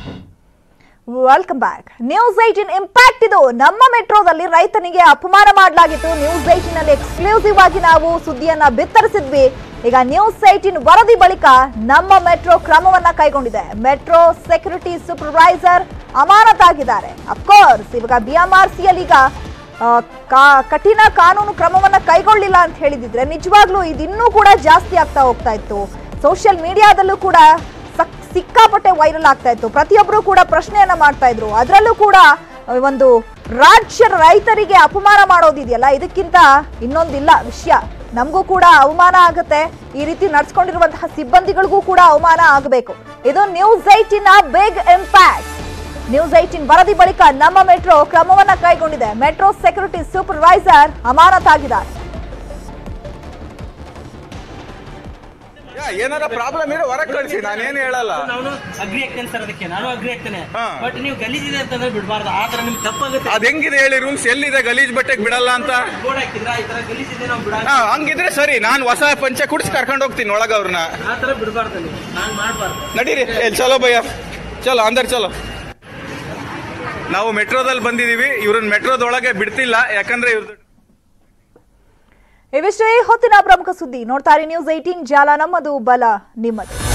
Welcome back news eighteen impact ಇದು ನಮ್ಮ ಮೆಟ್ರೋದಲ್ಲಿ ರೈತನಿಗೆ ಅಪಮಾನ ಮಾಡಲಾಗಿತ್ತು ನ್ಯೂಸ್ ಏಟಿನ್ ಅಲ್ಲಿ ಎಕ್ಸ್ಕ್ಲೂಸಿವ್ ಆಗಿ ನಾವು ಸುದ್ದಿಯನ್ನ ಬಿತ್ತರಿಸಿದ್ವಿ ಈಗ ನ್ಯೂಸ್ ಏಟಿನ್ ವರದಿ ಬಳಿಕ ನಮ್ಮ ಮೆಟ್ರೋ ಕ್ರಮವನ್ನ ಕೈಗೊಂಡಿದೆ ಮೆಟ್ರೋ ಸೆಕ್ಯೂರಿಟಿ ಸೂಪರ್ವೈಸರ್ ಅಮಾನತಾಗಿದ್ದಾರೆ ಅಫ್ಕೋರ್ಸ್ ಇವಾಗ ಬಿಎಂಆರ್ಸಿಯಲ್ಲಿ ಈಗ ಆ, ಕಾ- ಕಠಿಣ ಕಾನೂನು ಕ್ರಮವನ್ನ ಕೈಗೊಳ್ಳಿಲ್ಲ ಅಂತ ಹೇಳಿದಿದ್ರೆ ನಿಜವಾಗ್ಲೂ ಇದು ಇನ್ನೂ ಕೂಡ ಜಾಸ್ತಿ ಆಗ್ತಾ ಹೋಗ್ತಾ ಇತ್ತು ಸೋಷಿಯಲ್ ಮೀಡಿಯಾದಲ್ಲೂ ಕೂಡ ಸಕ್- ಸಿಕ್ಕಾಪಟ್ಟೆ ವೈರಲ್ ಆಗ್ತಾ ಇತ್ತು ಪ್ರತಿಯೊಬ್ಬರು ಕೂಡ ಪ್ರಶ್ನೆಯನ್ನ ಮಾಡ್ತಾ ಇದ್ರು ಅದರಲ್ಲೂ ಕೂಡ ಆ, ಒಂದು ರಾಜ್ಯ ರೈತರಿಗೆ ಅಪಮಾನ ಮಾಡೋದಿದೆಯಲ್ಲ ಇದಕ್ಕಿಂತ ಇನ್ನೊಂದಿಲ್ಲ ವಿಷಯ ನಮಗೂ ಕೂಡ ಅವಮಾನ ಆಗುತ್ತೆ ಈ ರೀತಿ ನಡ್ಸ್ಕೊಂಡಿರುವಂತಹ ಸಿಬ್ಬಂದಿಗಳಿಗೂ ಕೂಡ ಅವಮಾನ ಆಗಬೇಕು ಇದು news eighteen big impact news eighteen ವರದಿ ಬಳಿಕ ನಮ್ಮ ಮೆಟ್ರೋ ಕ್ರಮವನ್ನ ಕೈಗೊಂಡಿದೆ ಮೆಟ್ರೋ ಸೆಕ್ಯೂರಿಟಿ ಸೂಪರ್ವೈಸರ್ ಅಮಾನತಾಗಿದ್ದಾರೆ ಯಾ, ಏನಾರ ಪ್ರಾಬ್ಲಮ್ ಇರೋ ಹೊರಗೆ ಕಳಿಸಿ ನಾನೇನು ಹೇಳಲ್ಲ ನಾನು ಅಗ್ರಿ ಆಗ್ತೇನೆ ಸರ್ ಅದಕ್ಕೆ ನಾನು ಅಗ್ರಿ ಆಗ್ತೇನೆ ಹಾ. ಬಟ್ ನೀವು ಗಲೀಜಿದೆ ಅಂತಂದ್ರೆ ಬಿಡಬಾರ್ದು ಆ ತರ ನಿಮ್ಗೆ ತಪ್ಪಾಗುತ್ತೆ ಅದ್ ಹೆಂಗಿದೆ ಹೇಳಿ ರೂಲ್ಸ್ ಎಲ್ಲಿದೆ ಗಲೀಜ್ ಬಟ್ಟೆಗೆ ಬಿಡಲ್ಲ ಅಂತ ಬೋರ್ಡ್ ಹಾಕಿದ್ರ ಈ ತರ ಗಲೀಜಿದೆ ನಾವು ಬಿಡ ಹಾ ಹಂಗಿದ್ರೆ ಸರಿ ನಾನು ಹೊಸ ಪಂಚೆ ಕುಡಿಸಿ ಕರ್ಕೊಂಡು ಹೋಗ್ತೀನಿ ಒಳಗ ಅವ್ರನ್ನ ಆ ತರ ಬಿಡಬಾರ್ದು ನೀವು ನಾನು ಮಾಡಬಾರ್ದು ನಡೀರಿ ಏ, ಚಲೋ ಭಯ್ಯ ಚಲೋ ಅಂದರ್ ಚಲೋ ನಾವು ಮೆಟ್ರೋದಲ್ಲಿ ಬಂದಿದೀವಿ ಇವ್ರನ್ನ ಮೆಟ್ರೋದೊಳಗೆ ಬಿಡ್ತಿಲ್ಲ ಯಾಕಂದ್ರೆ ಇವ್ರದ್ದು ಇವಿಷ್ಟೇ ಹೊತ್ತಿನ ಪ್ರಮುಖ ಸುದ್ದಿ ನೋಡ್ತಾರೆ ನ್ಯೂಸ್ ಏಟೀನ್ ಜಾಲ ನಮ್ಮದು ಬಲ ನಿಮ್ಮದು